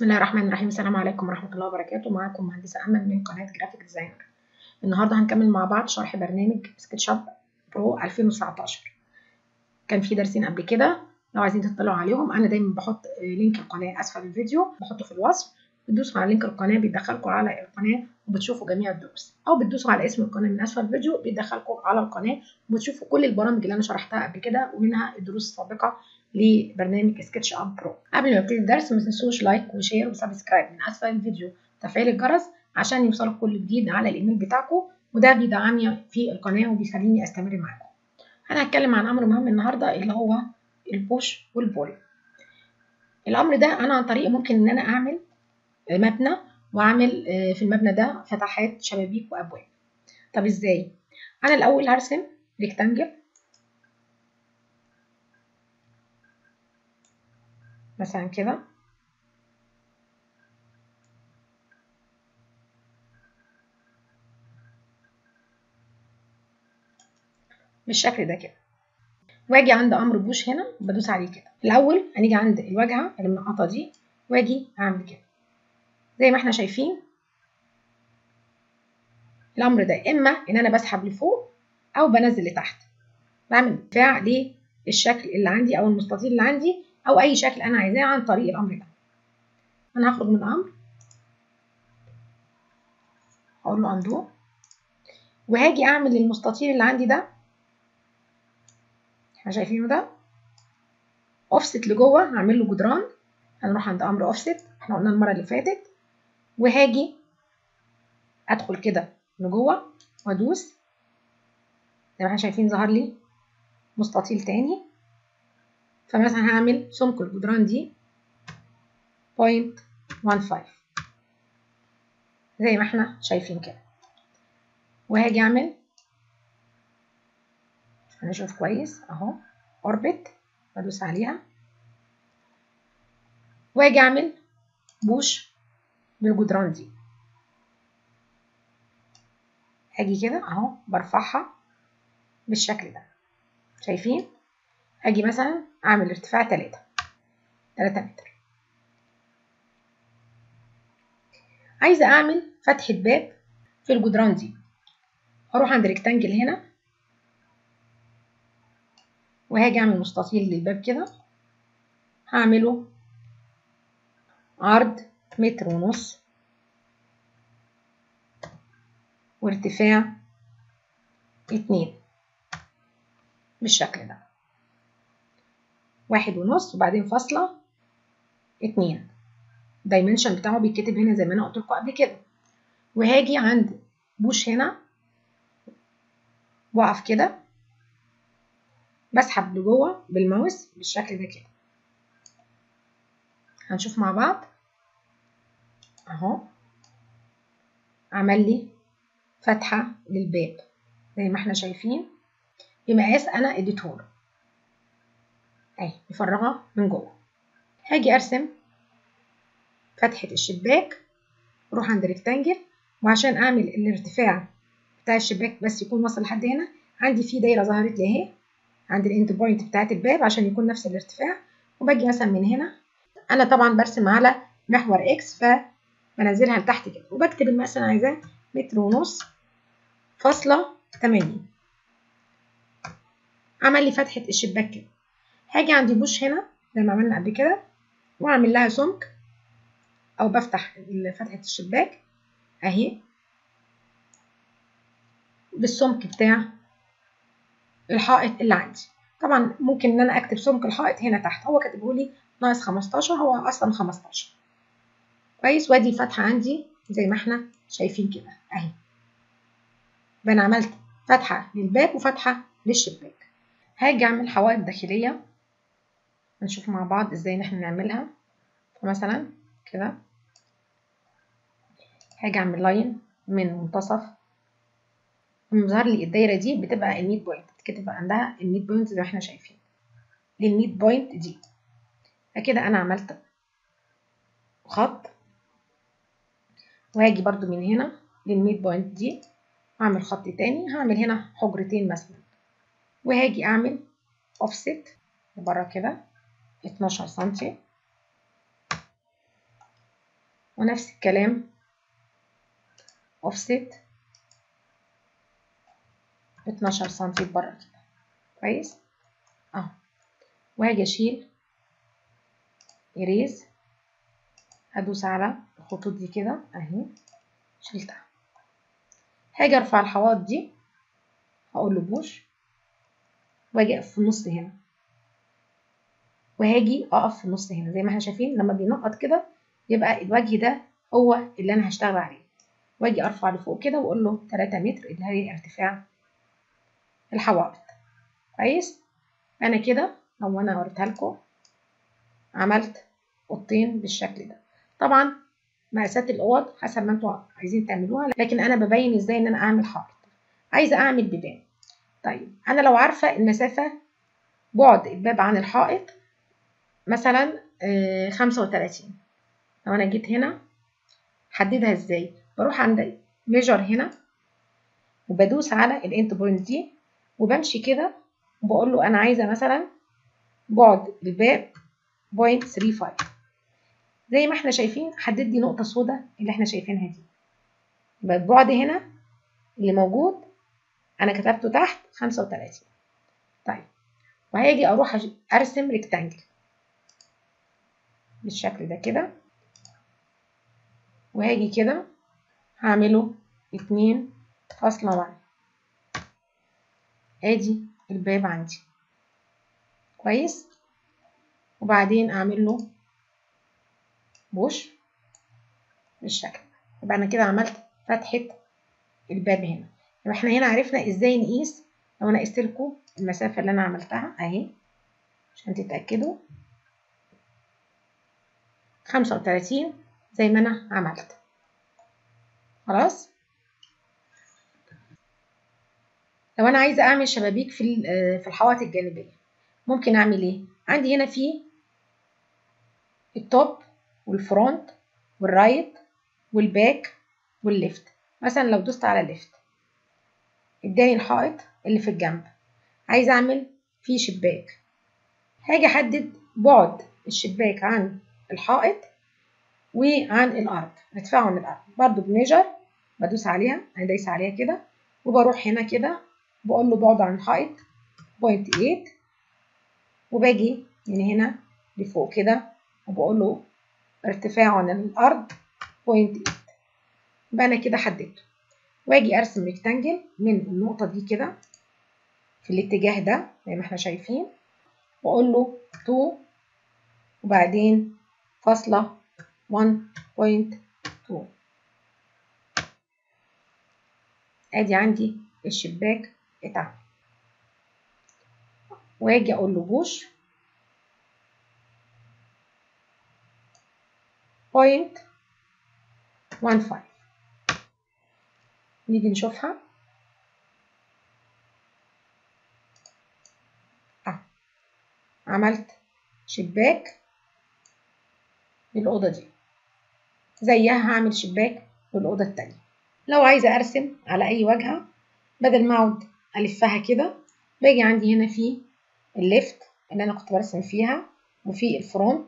بسم الله الرحمن الرحيم السلام عليكم ورحمة الله وبركاته معاكم مهندسة أمل من قناة جرافيك ديزاينر النهاردة هنكمل مع بعض شرح برنامج سكتش اب برو 2019 كان في درسين قبل كده لو عايزين تطلعوا عليهم أنا دايما بحط لينك القناة أسفل الفيديو بحطه في الوصف بتدوسوا على لينك القناة بيدخلكم على القناة وبتشوفوا جميع الدروس أو بتدوسوا على اسم القناة من أسفل الفيديو بيدخلكم على القناة وبتشوفوا كل البرامج اللي أنا شرحتها قبل كده ومنها الدروس السابقة لبرنامج سكتش اب برو قبل ما نبتدي الدرس ما تنسوش لايك وشير وسبسكرايب من اسفل الفيديو وتفعيل الجرس عشان يوصلك كل جديد على الايميل بتاعكم وده بيدعمني في القناه وبيخليني استمر معاكم انا هتكلم عن امر مهم النهارده اللي هو البوش والبول الامر ده انا عن طريق ممكن ان انا اعمل مبنى واعمل في المبنى ده فتحات شبابيك وابواب طب ازاي انا الاول هرسم ريكتانجل مثلا كده بالشكل ده كده واجي عند امر بوش هنا بدوس عليه كده الاول هنيجي عند الواجهه اللي منقطه دي واجي اعمل كده زي ما احنا شايفين الامر ده اما ان انا بسحب لفوق او بنزل لتحت بعمل دفاع للشكل اللي عندي او المستطيل اللي عندي او اي شكل انا عايزاه عن طريق الامر ده انا هخرج من الامر هقول له اندو وهاجي اعمل المستطيل اللي عندي ده احنا شايفينه ده اوفست لجوه هعمل له جدران هنروح عند امر اوفست احنا قلنا المره اللي فاتت وهاجي ادخل كده لجوه وادوس زي ما احنا شايفين ظهر لي مستطيل تاني فمثلا هعمل سمك الجدران دي بوينت 1.5 زي ما احنا شايفين كده وهاجي اعمل هنشوف كويس اهو اوربت بدوس عليها واجي اعمل بوش بالجدران دي هاجي كده اهو برفعها بالشكل ده شايفين هاجي مثلا اعمل ارتفاع 3 3 متر عايزه اعمل فتحه باب في الجدران دي هروح عند ريكتانجل هنا وهاجي اعمل مستطيل للباب كده هعمله عرض متر ونص وارتفاع اتنين بالشكل ده واحد ونص وبعدين فاصلة اتنين الدايمنشن بتاعه بيتكتب هنا زي ما انا قلت لكم قبل كده وهاجي عند بوش هنا واقف كده بسحب لجوه بالماوس بالشكل ده كده هنشوف مع بعض اهو عمل لي فتحة للباب زي ما احنا شايفين بمقاس انا اديتهوله اهي مفرغه من جوه هاجي ارسم فتحه الشباك اروح عند ريكتانجل وعشان اعمل الارتفاع بتاع الشباك بس يكون وصل لحد هنا عندي في دايره ظهرت لي اهي عند الاند بوينت بتاعت الباب عشان يكون نفس الارتفاع وباجي مثلا من هنا انا طبعا برسم على محور اكس فبنزلها لتحت كده وبكتب المقاس انا عايزاه متر ونص فاصلة تمانين عمل لي فتحة الشباك كده هاجي عند بوش هنا زي ما عملنا قبل كده واعمل لها سمك او بفتح فتحة الشباك اهي بالسمك بتاع الحائط اللي عندي طبعا ممكن ان انا اكتب سمك الحائط هنا تحت هو كاتبه لي ناقص 15 هو اصلا 15 كويس وادي الفتحة عندي زي ما احنا شايفين كده اهي يبقى انا عملت فتحة للباب وفتحة للشباك هاجي اعمل حوائط داخلية هنشوف مع بعض ازاي ان احنا نعملها فمثلا كده هاجي اعمل لاين من منتصف ظهر لي الدايرة دي بتبقى الميد بوينت بتكتب عندها الميد بوينت زي ما احنا شايفين للميد بوينت دي فكده انا عملت خط وهاجي برضو من هنا للميد بوينت دي هعمل خط تاني هعمل هنا حجرتين مثلا وهاجي اعمل اوفست لبره كده 12 سنتي ونفس الكلام اوفست 12 سنتي بره كده كويس اهو وهاجي اشيل اريز هدوس على الخطوط دي كده اهي شلتها هاجي ارفع الحواض دي هقول له بوش واجي اقف في النص هنا وهاجي اقف في النص هنا زي ما احنا شايفين لما بينقط كده يبقى الوجه ده هو اللي انا هشتغل عليه واجي ارفع لفوق كده واقول له 3 متر اللي هي ارتفاع الحوائط كويس انا كده لو انا وريتها لكم عملت اوضتين بالشكل ده طبعا مقاسات الاوض حسب ما انتوا عايزين تعملوها لكن انا ببين ازاي ان انا اعمل حائط عايزه اعمل بيبان طيب انا لو عارفه المسافه بعد الباب عن الحائط مثلا خمسة وتلاتين لو انا جيت هنا حددها ازاي بروح عند ميجر هنا وبدوس على الاند بوينت دي وبمشي كده وبقول له انا عايزه مثلا بعد الباب بوينت 35 زي ما احنا شايفين حدد لي نقطه سوداء اللي احنا شايفينها دي يبقى البعد هنا اللي موجود انا كتبته تحت 35 طيب وهاجي اروح ارسم ريكتانجل بالشكل ده كده وهاجي كده هعمله اتنين فاصلة واحد ادي الباب عندي كويس وبعدين اعمل له بوش بالشكل يبقى انا كده عملت فتحة الباب هنا يبقى احنا هنا عرفنا ازاي نقيس لو انا قست لكم المسافة اللي انا عملتها اهي عشان تتأكدوا خمسة وتلاتين زي ما انا عملت خلاص لو انا عايزه اعمل شبابيك في في الحوائط الجانبيه ممكن اعمل ايه عندي هنا في التوب والفرونت والرايت والباك والليفت مثلا لو دوست على الليفت اداني الحائط اللي في الجنب عايزه اعمل فيه شباك هاجي احدد بعد الشباك عن الحائط وعن الارض ارتفاعه عن الارض برضو بميجر بدوس عليها انا دايسه عليها كده وبروح هنا كده بقول له بعد عن الحائط بوينت 8 وباجي من هنا لفوق كده وبقول له ارتفاعه عن الارض بوينت 8 يبقى انا كده حددته واجي ارسم ريكتانجل من النقطه دي كده في الاتجاه ده زي ما احنا شايفين واقول له 2 وبعدين فاصله 1.2 ادي عندي الشباك اتعمل واجي اقول له بوش بوينت 1.5 نيجي نشوفها اه عملت شباك للأوضة دي زيها هعمل شباك للأوضة التانية لو عايزة أرسم على أي واجهة بدل ما أقعد ألفها كده باجي عندي هنا في الليفت اللي أنا كنت برسم فيها وفي الفرونت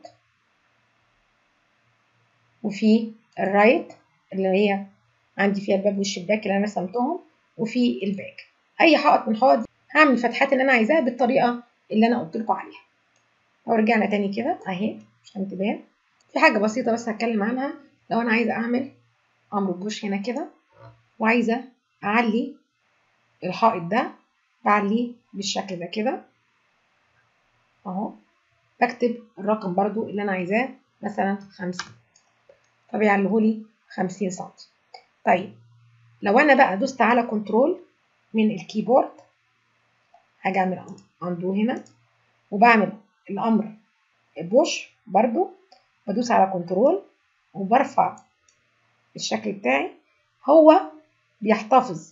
وفي الرايت اللي هي عندي فيها الباب والشباك اللي أنا رسمتهم وفي الباك أي حائط من الحوائط دي هعمل الفتحات اللي أنا عايزاها بالطريقة اللي أنا قلت لكم عليها لو رجعنا تاني كده أهي عشان تبان في حاجة بسيطة بس هتكلم عنها لو أنا عايزة أعمل أمر بوش هنا كده وعايزة أعلي الحائط ده بعليه بالشكل ده كده أهو بكتب الرقم برضو اللي أنا عايزاه مثلا خمسين فبيعلهولي خمسين سنتي طيب لو أنا بقى دوست على كنترول من الكيبورد هاجي أعمل أندو هنا وبعمل الأمر بوش برضو بدوس على كنترول وبرفع الشكل بتاعي هو بيحتفظ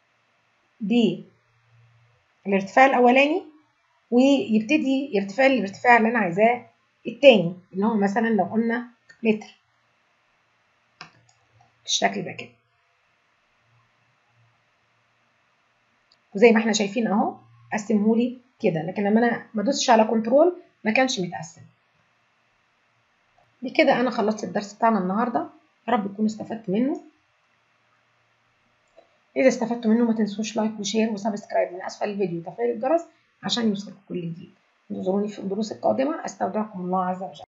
بالارتفاع الاولاني ويبتدي يرتفع الارتفاع اللي انا عايزاه التاني اللي هو مثلا لو قلنا متر بالشكل ده كده وزي ما احنا شايفين اهو قسمهولي كده لكن لما انا ما دوسش على كنترول ما كانش متقسم بكده انا خلصت الدرس بتاعنا النهارده يا رب تكونوا استفدتوا منه إذا استفدتوا منه ما تنسوش لايك وشير وسبسكرايب من أسفل الفيديو وتفعيل الجرس عشان يوصلكم كل جديد انتظروني في الدروس القادمة أستودعكم الله عز وجل